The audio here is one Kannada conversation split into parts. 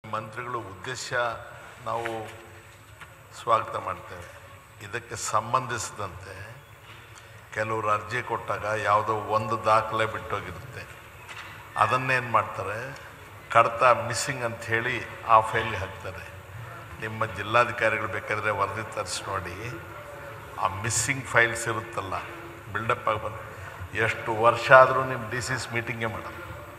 ಮಂತ್ರಿಗಳು ಉದ್ದೇಶ ನಾವು ಸ್ವಾಗತ ಮಾಡ್ತೇವೆ ಇದಕ್ಕೆ ಸಂಬಂಧಿಸಿದಂತೆ ಕೆಲವರು ಅರ್ಜಿ ಕೊಟ್ಟಾಗ ಯಾವುದೋ ಒಂದು ದಾಖಲೆ ಬಿಟ್ಟೋಗಿರುತ್ತೆ ಅದನ್ನೇನು ಮಾಡ್ತಾರೆ ಕಡತ ಮಿಸ್ಸಿಂಗ್ ಅಂತ ಹೇಳಿ ಆ ಫೈಲ್ಗೆ ಹಾಕ್ತಾರೆ ನಿಮ್ಮ ಜಿಲ್ಲಾಧಿಕಾರಿಗಳು ಬೇಕಾದರೆ ವರದಿ ತರಿಸಿ ನೋಡಿ ಆ ಮಿಸ್ಸಿಂಗ್ ಫೈಲ್ಸ್ ಇರುತ್ತಲ್ಲ ಬಿಲ್ಡಪ್ ಆಗಿ ಬಂದು ಎಷ್ಟು ವರ್ಷ ಆದರೂ ನಿಮ್ಮ ಡಿ ಸಿ ಸಿ ಮೀಟಿಂಗೇ ಮಾಡೋದು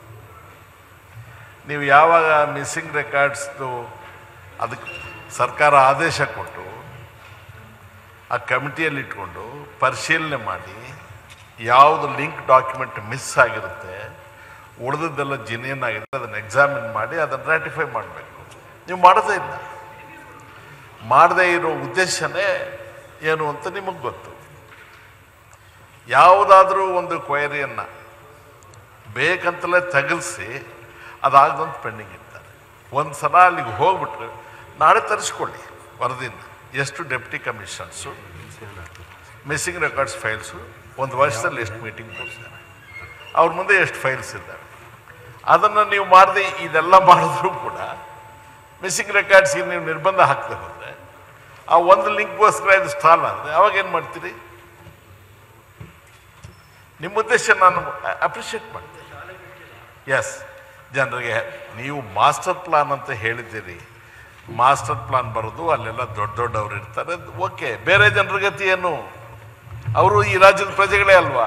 ನೀವು ಯಾವಾಗ ಮಿಸ್ಸಿಂಗ್ ರೆಕಾರ್ಡ್ಸ್ದು ಅದಕ್ಕೆ ಸರ್ಕಾರ ಆದೇಶ ಕೊಟ್ಟು ಆ ಕಮಿಟಿಯಲ್ಲಿ ಇಟ್ಕೊಂಡು ಪರಿಶೀಲನೆ ಮಾಡಿ ಯಾವುದು ಲಿಂಕ್ ಡಾಕ್ಯುಮೆಂಟ್ ಮಿಸ್ ಆಗಿರುತ್ತೆ ಉಳಿದದ್ದೆಲ್ಲ ಜಿನಿಯನ್ ಆಗಿದೆ ಅದನ್ನು ಎಕ್ಸಾಮಿನ್ ಮಾಡಿ ಅದನ್ನು ರ್ಯಾಟಿಫೈ ಮಾಡಬೇಕು ನೀವು ಮಾಡೋದೇ ಇಲ್ಲ ಮಾಡದೇ ಇರೋ ಉದ್ದೇಶನೇ ಏನು ಅಂತ ನಿಮಗೆ ಗೊತ್ತು ಯಾವುದಾದ್ರೂ ಒಂದು ಕ್ವೈರಿಯನ್ನು ಬೇಕಂತಲೇ ತಗಲಿಸಿ ಅದಾಗದಂತ ಪೆಂಡಿಂಗ್ ಇರ್ತಾರೆ ಒಂದು ಸಲ ಅಲ್ಲಿಗೆ ಹೋಗ್ಬಿಟ್ರೆ ನಾಳೆ ತರಿಸ್ಕೊಳ್ಳಿ ವರದಿನ ಎಷ್ಟು deputy commissions missing records files ಒಂದು ವರ್ಷದಲ್ಲಿ ಎಷ್ಟು ಮೀಟಿಂಗ್ ಕೊಡ್ತಾರೆ ಅವ್ರ ಮುಂದೆ ಎಷ್ಟು ಫೈಲ್ಸ್ ಇದ್ದಾವೆ ಅದನ್ನು ನೀವು ಮಾಡದೆ ಇದೆಲ್ಲ ಮಾಡಿದ್ರೂ ಕೂಡ ಮಿಸ್ಸಿಂಗ್ ರೆಕಾರ್ಡ್ಸ್ಗೆ ನೀವು ನಿರ್ಬಂಧ ಹಾಕ್ತಾ ಹೋದರೆ ಆ ಒಂದು ಲಿಂಕ್ಗೋಸ್ಕರ ಇದು ಸ್ಟಾಲ್ ಆದರೆ ಅವಾಗ ಏನು ಮಾಡ್ತೀರಿ ನಿಮ್ಮ ಉದ್ದೇಶ ನಾನು ಅಪ್ರಿಷಿಯೇಟ್ ಮಾಡ್ತೀನಿ ಎಸ್ ಜನರಿಗೆ ನೀವು ಮಾಸ್ಟರ್ ಪ್ಲಾನ್ ಅಂತ ಹೇಳಿದ್ದೀರಿ ಮಾಸ್ಟರ್ ಪ್ಲಾನ್ ಬರೋದು ಅಲ್ಲೆಲ್ಲ ದೊಡ್ಡ ದೊಡ್ಡವ್ರು ಇರ್ತಾರೆ ಓಕೆ ಬೇರೆ ಜನರ ಗತಿ ಏನು ಅವರು ಈ ರಾಜ್ಯದ ಪ್ರಜೆಗಳೇ ಅಲ್ವಾ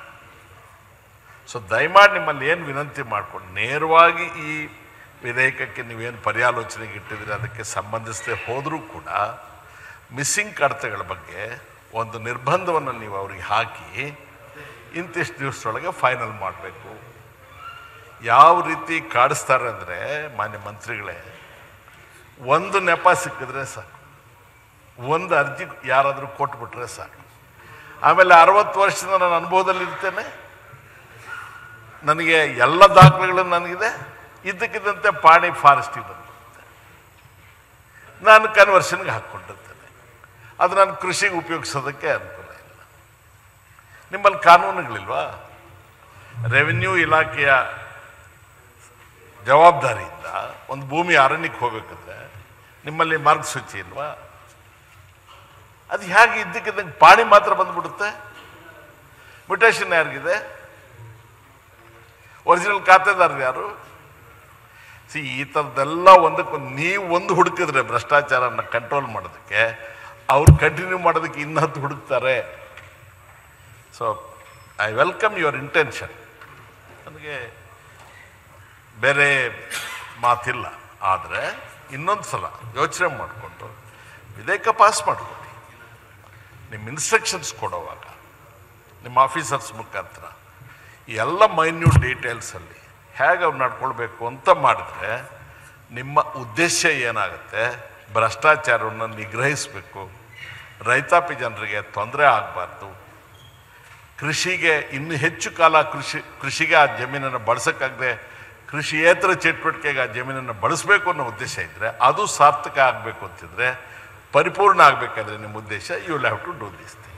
ಸೊ ದಯಮಾಡಿ ನಿಮ್ಮಲ್ಲಿ ಏನು ವಿನಂತಿ ಮಾಡ್ಕೊಂಡು ನೇರವಾಗಿ ಈ ವಿಧೇಯಕಕ್ಕೆ ನೀವೇನು ಪರ್ಯಾಲೋಚನೆಗೆ ಇಟ್ಟಿದ್ದೀರಿ ಅದಕ್ಕೆ ಸಂಬಂಧಿಸದೆ ಹೋದರೂ ಕೂಡ ಮಿಸ್ಸಿಂಗ್ ಕಡತಗಳ ಬಗ್ಗೆ ಒಂದು ನಿರ್ಬಂಧವನ್ನು ನೀವು ಅವ್ರಿಗೆ ಹಾಕಿ ಇಂತಿಷ್ಟು ದಿವಸದೊಳಗೆ ಫೈನಲ್ ಮಾಡಬೇಕು ಯಾವ ರೀತಿ ಕಾಡಿಸ್ತಾರೆ ಅಂದರೆ ಮಾನ್ಯ ಮಂತ್ರಿಗಳೇ ಒಂದು ನೆಪ ಸಿಕ್ಕಿದ್ರೆ ಸಾಕು ಒಂದು ಅರ್ಜಿ ಯಾರಾದರೂ ಕೊಟ್ಬಿಟ್ರೆ ಸಾಕು ಆಮೇಲೆ ಅರವತ್ತು ವರ್ಷದಿಂದ ನಾನು ಅನುಭವದಲ್ಲಿ ಇರ್ತೇನೆ ನನಗೆ ಎಲ್ಲ ದಾಖಲೆಗಳು ನನಗಿದೆ ಇದ್ದಕ್ಕಿದ್ದಂತೆ ಪಾಣಿ ಫಾರೆಸ್ಟಿಗೆ ಬಂದಿರುತ್ತೆ ನಾನು ಕನ್ವರ್ಷನ್ಗೆ ಹಾಕ್ಕೊಂಡಿರ್ತೇನೆ ಅದು ನಾನು ಕೃಷಿಗೆ ಉಪಯೋಗಿಸೋದಕ್ಕೆ ಅನುಕೂಲ ಇಲ್ಲ ನಿಮ್ಮಲ್ಲಿ ಕಾನೂನುಗಳಿಲ್ವಾ ರೆವಿನ್ಯೂ ಇಲಾಖೆಯ ಜವಾಬ್ದಾರಿಯಿಂದ ಒಂದು ಭೂಮಿ ಅರಣ್ಯಕ್ಕೆ ಹೋಗ್ಬೇಕಂದ್ರೆ ನಿಮ್ಮಲ್ಲಿ ಮಾರ್ಗಸೂಚಿ ಇಲ್ವಾ ಅದು ಹೇಗೆ ಇದ್ದಕ್ಕಿದ್ದಂಗೆ ಪಾಣಿ ಮಾತ್ರ ಬಂದ್ಬಿಡುತ್ತೆ ಮ್ಯುಟೇಷನ್ ಯಾರಿಗಿದೆ ಒರಿಜಿನಲ್ ಖಾತೆದಾರರು ಯಾರು ಸಿ ಈ ಥರದ್ದೆಲ್ಲ ಒಂದಕ್ಕೊಂದು ನೀವು ಒಂದು ಹುಡುಕಿದ್ರೆ ಭ್ರಷ್ಟಾಚಾರನ ಕಂಟ್ರೋಲ್ ಮಾಡೋದಕ್ಕೆ ಅವ್ರು ಕಂಟಿನ್ಯೂ ಮಾಡೋದಕ್ಕೆ ಇನ್ನೊಂದು ಹುಡುಕ್ತಾರೆ so I welcome your intention ನನಗೆ ಬೇರೆ ಮಾತಿಲ್ಲ ಆದರೆ ಇನ್ನೊಂದು ಸಲ ಯೋಚನೆ ಮಾಡಿಕೊಂಡು ವಿಧೇಯಕ ಪಾಸ್ ಮಾಡಿಕೊಡಿ ನಿಮ್ಮ ಇನ್ಸ್ಟ್ರಕ್ಷನ್ಸ್ ಕೊಡುವಾಗ ನಿಮ್ಮ ಆಫೀಸರ್ಸ್ ಮುಖಾಂತರ ಈ ಎಲ್ಲ ಮೈನ್ಯೂಟ್ ಡೀಟೇಲ್ಸಲ್ಲಿ ಹೇಗೆ ಅವ್ರು ನಡ್ಕೊಳ್ಬೇಕು ಅಂತ ಮಾಡಿದ್ರೆ ನಿಮ್ಮ ಉದ್ದೇಶ ಏನಾಗುತ್ತೆ ಭ್ರಷ್ಟಾಚಾರವನ್ನು ನಿಗ್ರಹಿಸಬೇಕು ರೈತಾಪಿ ಜನರಿಗೆ ತೊಂದರೆ ಆಗಬಾರ್ದು ಕೃಷಿಗೆ ಇನ್ನು ಹೆಚ್ಚು ಕಾಲ ಕೃಷಿ ಕೃಷಿಗೆ ಆ ಜಮೀನನ್ನು ಬಳಸೋಕ್ಕಾಗದೆ ಕೃಷಿಯೇತರ ಚಟುವಟಿಕೆಗೆ ಆ ಜಮೀನನ್ನು ಬಳಸಬೇಕು ಅನ್ನೋ ಉದ್ದೇಶ ಇದ್ದರೆ ಅದು ಸಾರ್ಥಕ ಆಗಬೇಕು ಅಂತಿದ್ರೆ ಪರಿಪೂರ್ಣ ಆಗಬೇಕಾದ್ರೆ ನಿಮ್ಮ ಉದ್ದೇಶ you will have to do this